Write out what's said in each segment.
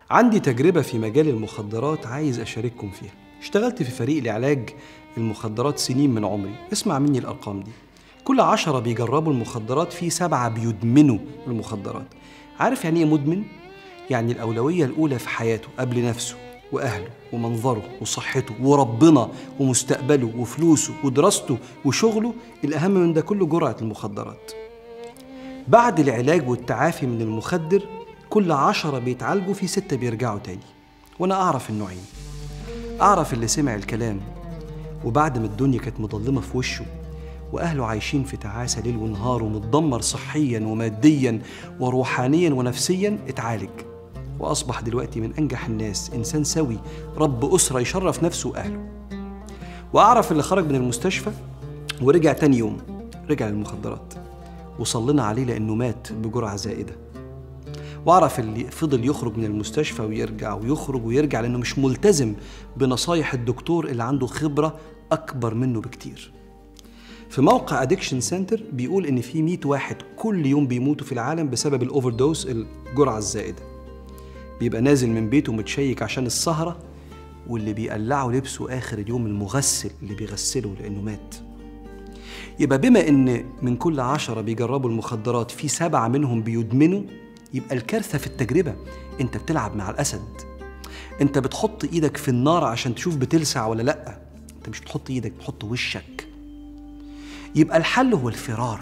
عندي تجربة في مجال المخدرات عايز أشارككم فيها اشتغلت في فريق لعلاج المخدرات سنين من عمري اسمع مني الأرقام دي كل عشرة بيجربوا المخدرات في سبعة بيدمنوا المخدرات عارف يعني إيه مدمن؟ يعني الأولوية الأولى في حياته قبل نفسه وأهله ومنظره وصحته وربنا ومستقبله وفلوسه ودراسته وشغله الأهم من ده كله جرعة المخدرات بعد العلاج والتعافي من المخدر كل عشرة بيتعالجوا في ستة بيرجعوا تاني وأنا أعرف النوعين أعرف اللي سمع الكلام وبعد ما الدنيا كانت مظلمة في وشه وأهله عايشين في تعاسة ليل ونهار ومتدمر صحيا وماديا وروحانيا ونفسيا اتعالج وأصبح دلوقتي من أنجح الناس إنسان سوي رب أسرة يشرف نفسه وأهله وأعرف اللي خرج من المستشفى ورجع تاني يوم رجع للمخدرات وصلنا عليه لأنه مات بجرعة زائدة واعرف اللي فضل يخرج من المستشفى ويرجع ويخرج ويرجع لانه مش ملتزم بنصايح الدكتور اللي عنده خبره اكبر منه بكتير في موقع ادكشن سنتر بيقول ان في 100 واحد كل يوم بيموتوا في العالم بسبب الاوفر دوز الجرعه الزائده بيبقى نازل من بيته متشيك عشان السهره واللي بيقلعوا لبسه اخر اليوم المغسل اللي بيغسله لانه مات يبقى بما ان من كل عشرة بيجربوا المخدرات في سبعة منهم بيدمنوا يبقى الكارثة في التجربة انت بتلعب مع الأسد انت بتحط ايدك في النار عشان تشوف بتلسع ولا لأ انت مش بتحط ايدك بتحط وشك يبقى الحل هو الفرار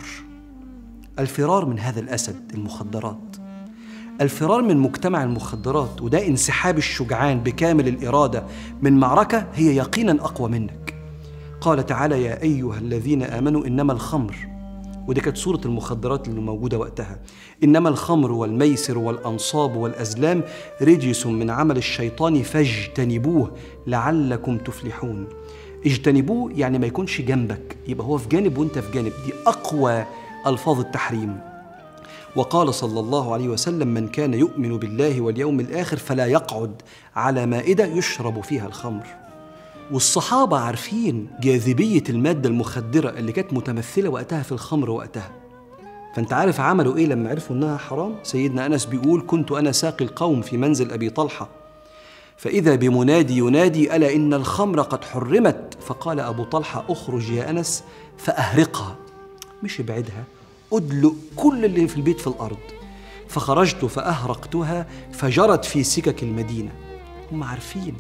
الفرار من هذا الأسد المخدرات الفرار من مجتمع المخدرات وده انسحاب الشجعان بكامل الإرادة من معركة هي يقينا أقوى منك قال تعالى يا أيها الذين آمنوا إنما الخمر ودي كانت صورة المخدرات اللي موجودة وقتها إنما الخمر والميسر والأنصاب والأزلام رجس من عمل الشيطان فاجتنبوه لعلكم تفلحون اجتنبوه يعني ما يكونش جنبك يبقى هو في جانب وانت في جانب دي أقوى ألفاظ التحريم وقال صلى الله عليه وسلم من كان يؤمن بالله واليوم الآخر فلا يقعد على مائدة يشرب فيها الخمر والصحابة عارفين جاذبية المادة المخدرة اللي كانت متمثلة وقتها في الخمر وقتها فانت عارف عملوا ايه لما عرفوا انها حرام سيدنا انس بيقول كنت انا ساقي القوم في منزل ابي طلحه فاذا بمنادي ينادي الا ان الخمر قد حرمت فقال ابو طلحه اخرج يا انس فاهرقها مش ابعدها ادلق كل اللي في البيت في الارض فخرجت فاهرقتها فجرت في سكك المدينه هم عارفين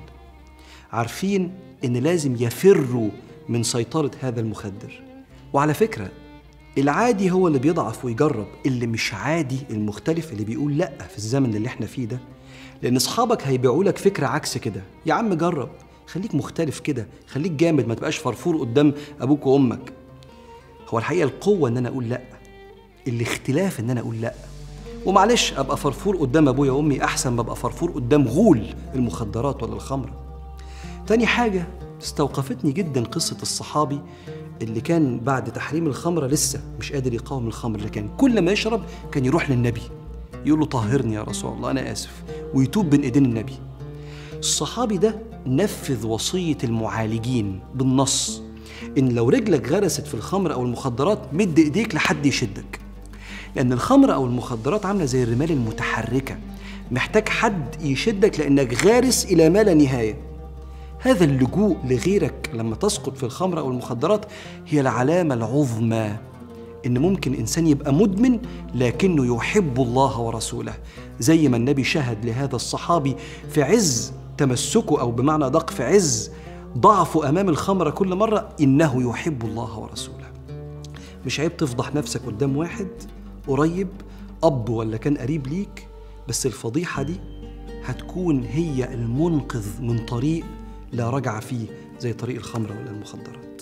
عارفين ان لازم يفروا من سيطره هذا المخدر وعلى فكره العادي هو اللي بيضعف ويجرب اللي مش عادي المختلف اللي بيقول لا في الزمن اللي احنا فيه ده لان اصحابك هيبيعوا لك فكره عكس كده يا عم جرب خليك مختلف كده خليك جامد ما تبقاش فرفور قدام ابوك وامك هو الحقيقه القوه ان انا اقول لا الاختلاف ان انا اقول لا ومعلش ابقى فرفور قدام ابويا وامي احسن ما ابقى فرفور قدام غول المخدرات ولا الخمره تاني حاجه استوقفتني جدا قصه الصحابي اللي كان بعد تحريم الخمره لسه مش قادر يقاوم الخمر لكن كل ما يشرب كان يروح للنبي يقول له طهرني يا رسول الله انا اسف ويتوب بين ايدين النبي الصحابي ده نفذ وصيه المعالجين بالنص ان لو رجلك غرست في الخمر او المخدرات مد ايديك لحد يشدك لان الخمر او المخدرات عامله زي الرمال المتحركه محتاج حد يشدك لانك غارس الى ما لا نهايه هذا اللجوء لغيرك لما تسقط في الخمر او المخدرات هي العلامه العظمى ان ممكن انسان يبقى مدمن لكنه يحب الله ورسوله زي ما النبي شهد لهذا الصحابي في عز تمسكه او بمعنى دق في عز ضعفه امام الخمره كل مره انه يحب الله ورسوله مش عيب تفضح نفسك قدام واحد قريب اب ولا كان قريب ليك بس الفضيحه دي هتكون هي المنقذ من طريق لا رجع فيه زي طريق الخمر ولا المخدرات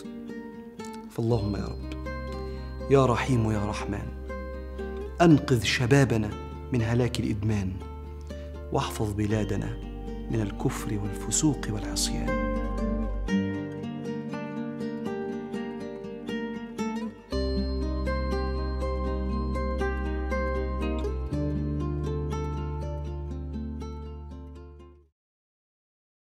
فاللهم يا رب يا رحيم يا رحمن انقذ شبابنا من هلاك الادمان واحفظ بلادنا من الكفر والفسوق والعصيان